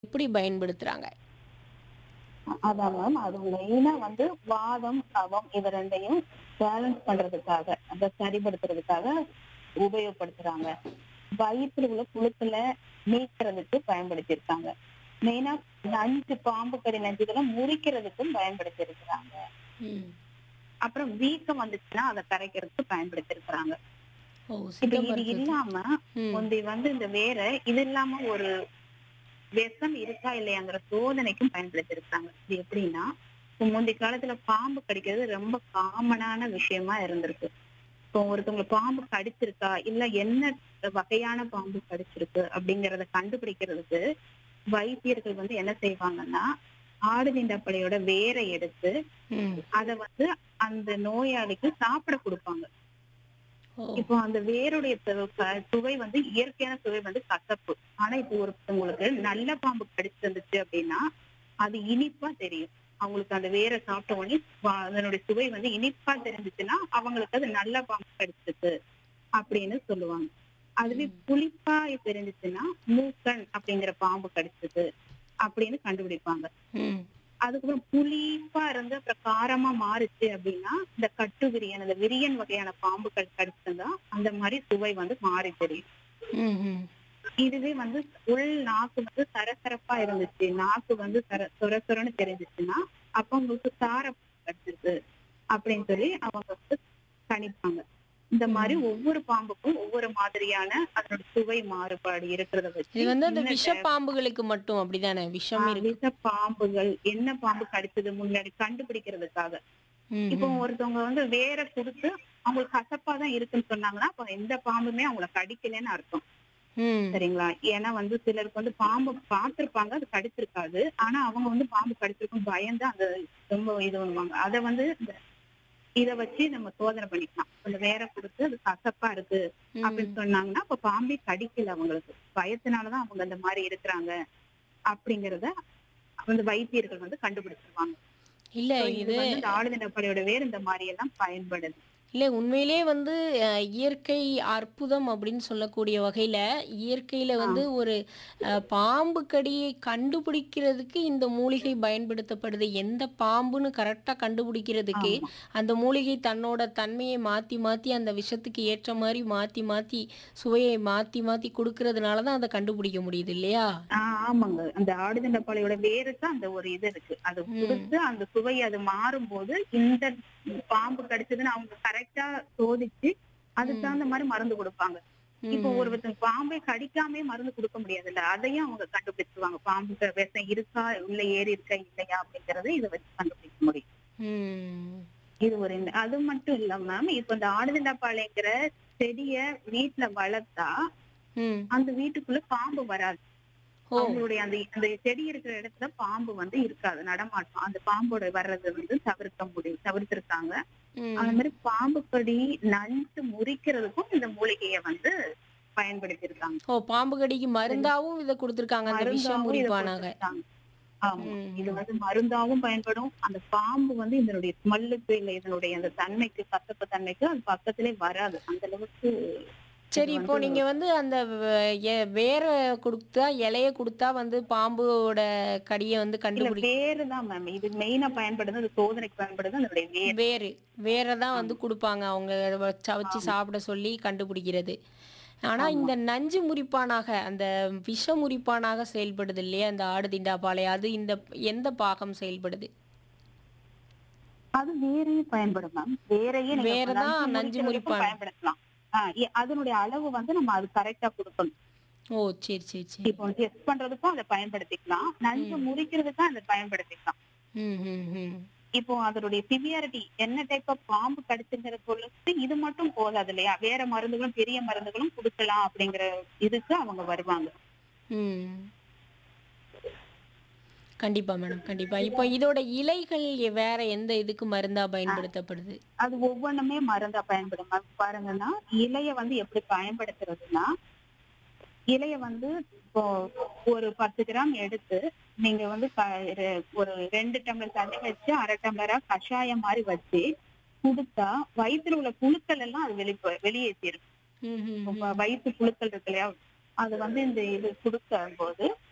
எப்படி பயன்படுத்துறாங்க? அதான் மேம். அது மெயினா வந்து வாதம், கபம் இது 2யும் பேலன்ஸ் பண்றதுக்காக, அத சரிப்படுத்துறதுக்காக உபயோகப்படுத்துறாங்க. வயித்துல உள்ள புழுக்கள நீக்குறதுக்கு பயன்படுத்தியிருக்காங்க. மெயினா நஞ்சு, பாம்பு கடி நஞ்சுகள முறிக்கிறதுக்கும் பயன்படுத்தியிருக்கிறாங்க. ம். அப்புறம் வீக்கம் வந்துச்சுன்னா அத கரைக்கிறதுக்கு பயன்படுத்தியிருக்கிறாங்க. ஓ! இப்ப சித்த இது மருத்துவத்துல. இல்லாம ம். முந்தி வந்து இந்த வேற இது இல்லாம ஒரு விஷம் இருக்கா இல்லையாங்கிற சோதனைக்கும் பயன்படுத்தியிருக்காங்க. இது எப்படின்னா, இப்ப முந்தி காலத்துல பாம்பு கடிக்கிறது ரொம்ப காமனான விஷயமா இருந்திருக்கு. இப்போ ஒருத்தவங்க பாம்பு கடிச்சிருக்கா, இல்ல என்ன வகையான பாம்பு கடிச்சிருக்கு அப்படிங்கறத கண்டுபிடிக்கிறதுக்கு வைத்தியர்கள் வந்து என்ன செய்வாங்கன்னா, ஆடுதிண்டப்படையோட வேர எடுத்து ம். அத வந்து அந்த நோயாளிக்கு சாப்பிட குடுப்பாங்க. ஓ! இப்போ அந்த வேருடைய சு க சுவை வந்து இயற்கையான சுவை வந்து கசப்பு. ஆனா இப்போ ஒருத்தவங்களுக்கு நல்ல பாம்பு கடிச்சிருந்துச்சு அப்படின்னா, அது இனிப்பா தெரியும். அவங்களுக்கு அந்த வேர சாப்பிட்ட உடனே வ அதனுடைய சுவை வந்து இனிப்பா தெரிஞ்சுச்சுன்னா, அவங்களுக்கு அது நல்ல பாம்பு கடிச்சிருக்கு அப்படின்னு சொல்லுவாங்க. அதுவே ம். புளிப்பா தெரிஞ்சுச்சுன்னா, மூக்கன் அப்படிங்கிற பாம்பு கடிச்சது அப்படின்னு கண்டுபிடிப்பாங்க. ம். அதுக்கப்புறம் புளிப்பா இருந்து அப்புறம் காரமா மாறுச்சு அப்படின்னா, இந்த கட்டு விரியன், அந்த விரியன் வகையான பாம்புகள் கடிச்சிருந்தா, அந்த மாரி சுவை வந்து மாறி தெரியும். ம்ஹ்ம். இதுவே வந்து உள் நாக்கு வந்து சரசரப்பா இருந்துச்சு, நாக்கு வந்து சர சொர சொரன்னு தெரிஞ்சுச்சுன்னா, அப்ப உங்களுக்கு சார பாம்பு கடிச்சிருக்கு அப்படின்னு சொல்லி அவங்க வந்து கணிப்பாங்க. இந்த மாரி ம். ஒவ்வொரு பாம்புக்கும் ஒவ்வொரு மாதிரியான அதனோட சுவை மாறுபாடு இருக்கிறத வச்சு இது வந்து அந்த என்ன விஷ டே பாம்புகளுக்கு மட்டும் அப்படிதானே? ஆ விஷம் இருக்கு. விஷ பாம்புகள் என்ன பாம்பு கடிச்சது முன்னாடி கண்டுபிடிக்கிறதுக்காக. இப்போ ம்ஹ்ம். ஒருத்தவங்க வந்து வேர குடுத்து அவங்களுக்கு கசப்பா தான் இருக்குன்னு சொன்னாங்கன்னா, அப்ப எந்த பாம்புமே அவங்கள கடிக்கலன்னு அர்த்தம். ம். சரிங்களா? ஏன்னா வந்து சிலருக்கு வந்து பாம்பு பார்த்திருப்பாங்க, அது கடிச்சிருக்காது. ஆனா அவங்க வந்து பாம்பு கடிச்சிருக்குன்னு பயந்து அந்த ரொம்ப இது பண்ணுவாங்க. அத வந்து இந்த இத வச்சு நம்ம சோதனை பண்ணிக்கலாம். அந்த வேர குடுத்து அது கசப்பா இருக்கு அப்படின்னு ம். சொன்னாங்கன்னா, அப்ப பாம்பே கடிக்கல அவங்களுக்கு. பயத்தினால தான் அவங்க அந்த மாரி இருக்கிறாங்க அப்படிங்கிறத அந்த வைத்தியர்கள் வந்து கண்டுபிடிச்சிருவாங்க. இல்ல சோ இது இது வந்து இந்த ஆடுதிண்டப்படையோட வேர் இந்த மாரி எல்லாம் பயன்படுது. இல்ல உண்மையிலேயே வந்து அ இயற்கை அற்புதம் அப்படின்னு சொல்லக்கூடிய வகையில, இயற்கையில ஆ. வந்து ஒரு அ பாம்பு கடியை கண்டுபிடிக்கிறதுக்கு இந்த மூலிகை பயன்படுத்தப்படுது. எந்த பாம்புன்னு கரெக்ட்டா கண்டுபிடிக்கிறதுக்கு, ஆமா. அந்த மூலிகை தன்னோட தன்மையை மாத்தி மாத்தி அந்த விஷத்துக்கு ஏற்ற மாரி மாத்தி மாத்தி சுவையை மாத்தி மாத்தி குடுக்கிறதுனால தான் அத கண்டுபிடிக்க முடியுது இல்லையா? ஆ ஆமாங்க. அந்த ஆடுதிண்டப்படையோட வேருக்கு அந்த ஒரு இது இருக்கு. அது ம். குடுத்து அந்த சுவை அது மாறும்போது, இந்த பாம்பு கடிச்சதுன்னு அவங்க கரெக்ட்டா சோதிச்சு, அதுக்கு ம். தகுந்த மாரி மருந்து குடுப்பாங்க. இப்போ ம்ஹ்ம். ஒருத்தங்க பாம்பே கடிக்காமயே மருந்து குடுக்க முடியாதுல்ல. அதையும் அவங்க கண்டுபிடிச்சுருவாங்க. பாம்புக்கு விஷம் இருக்கா, உள்ள ஏறி இருக்கா, இல்லையா அப்படிங்கிறத இத வச்சு கண்டுபிடிக்க முடியும். ம். இது ஒரு இந்த அது மட்டும் இல்ல மேம். இப்ப இந்த ஆடுதிண்டப்பாளைங்கிற செடிய வீட்ல வளர்த்தா, ம். அந்த வீட்டுக்குள்ள பாம்பு வராது. ஓ! அவங்களுடைய அந்த அந்த செடி இருக்கிற இடத்துல பாம்பு வந்து இருக்காது. நடமாட்டம். அந்த பாம்போட வர்றத வந்து தவிர்க்க முடியும். தவிர்த்திருக்காங்க. அந்த ம். மாரி பாம்பு கடி, நஞ்சு முறிக்கிறதுக்கும் இந்த மூலிகைய வந்து பயன்படுத்தியிருக்காங்க. ஓ! பாம்பு கடிக்கு சரி. மருந்தாவும் இத குடுத்துருக்காங்க. அந்த விஷ மருந்தாவும் இத முறிப்பானாக. குடுத்திருக்காங்க. ஆமா. இது ம்ஹ்ம். வந்து மருந்தாவும் பயன்படும். அந்த பாம்பு வந்து இதனுடைய ஸ்மெல்லுக்கு இல்ல இதனுடைய அந்த தன்மைக்கு, கசப்பு தன்மைக்கு அது பக்கத்திலே வராது. அந்த அளவுக்கு இது சரி இப்போ வந்து நீங்க வந்து அந்த வ எ வேர குடுத்தா, இலைய குடுத்தா வந்து பாம்போட கடிய வந்து இல்ல கண்டுபிடி வேரு தான் மேம். இது மெயினா பயன்படுது. அது சோதனைக்கு பயன்படுது. அதனுடைய வேர். வேரு. வேர தான் வந்து ஆமா. குடுப்பாங்க. அவங்க வ சவச்சு ஆமா. சாப்பிட சொல்லி கண்டுபிடிக்கிறது. ஆனா ஆமா. இந்த நஞ்சு முறிப்பானாக, அந்த விஷ முறிப்பானாக செயல்படுது இல்லையா? இந்த ஆடுதிண்டாபாலை. அது இந்த எந்த பாகம் செயல்படுது? அது வேரையும் பயன்படும் மேம். வேரையே நீங்க வேர நஞ்சு தான் நஞ்சு முறிக்கிறதுக்கும் முறிப்பான். பயன்படுத்தலாம். ஆ எ அதனுடைய அளவு வந்து நம்ம அது கரெக்ட்டா குடுக்கணும். ஓ! சரி, சரி, சரி. இப்போ டெஸ்ட் பண்றதுக்கும் அத பயன்படுத்திக்கலாம். நஞ்சு ம். முறிக்கிறதுக்கும் அத பயன்படுத்திக்கலாம். ம், ம், ம். இப்போ அதனுடைய சிவியாரிட்டி என்ன டைப் ஆஃப் பாம்பு கடிச்சுங்கிற பொறுத்து இது மட்டும் போதாது இல்லையா? வேற மருந்துகளும், பெரிய மருந்துகளும் குடுக்கலாம் அப்படிங்கிற இதுக்கு அவங்க வருவாங்க. ம். கண்டிப்பா மேடம். கண்டிப்பா. இப்போ இதோட இலைகள் எ வேற எந்த இதுக்கு மருந்தா ஆ. பயன்படுத்தப்படுது? அது ஒவ்வொன்னுமே மருந்தா பயன்படும் மேம். பாருங்கன்னா, இலைய வந்து எப்படி பயன்படுத்துறதுன்னா, இலைய வந்து இப்போ ஒரு 10 கிராம் எடுத்து, நீங்க வந்து க ரெ ஒரு 2 டம்ளர் தண்ணி வச்சு 1/2 டம்ளரா கஷாயம் மாரி வச்சு குடுத்தா, வயித்துல உள்ள புழுக்கள் எல்லாம் அது வெளிப்ப வெளியேத்திரும். ம்ஹ்ம், இப்ப ம். வயித்து புழுக்கள் இருக்கு இல்லையா? அது வந்து இந்த இது குடுக்கும்போது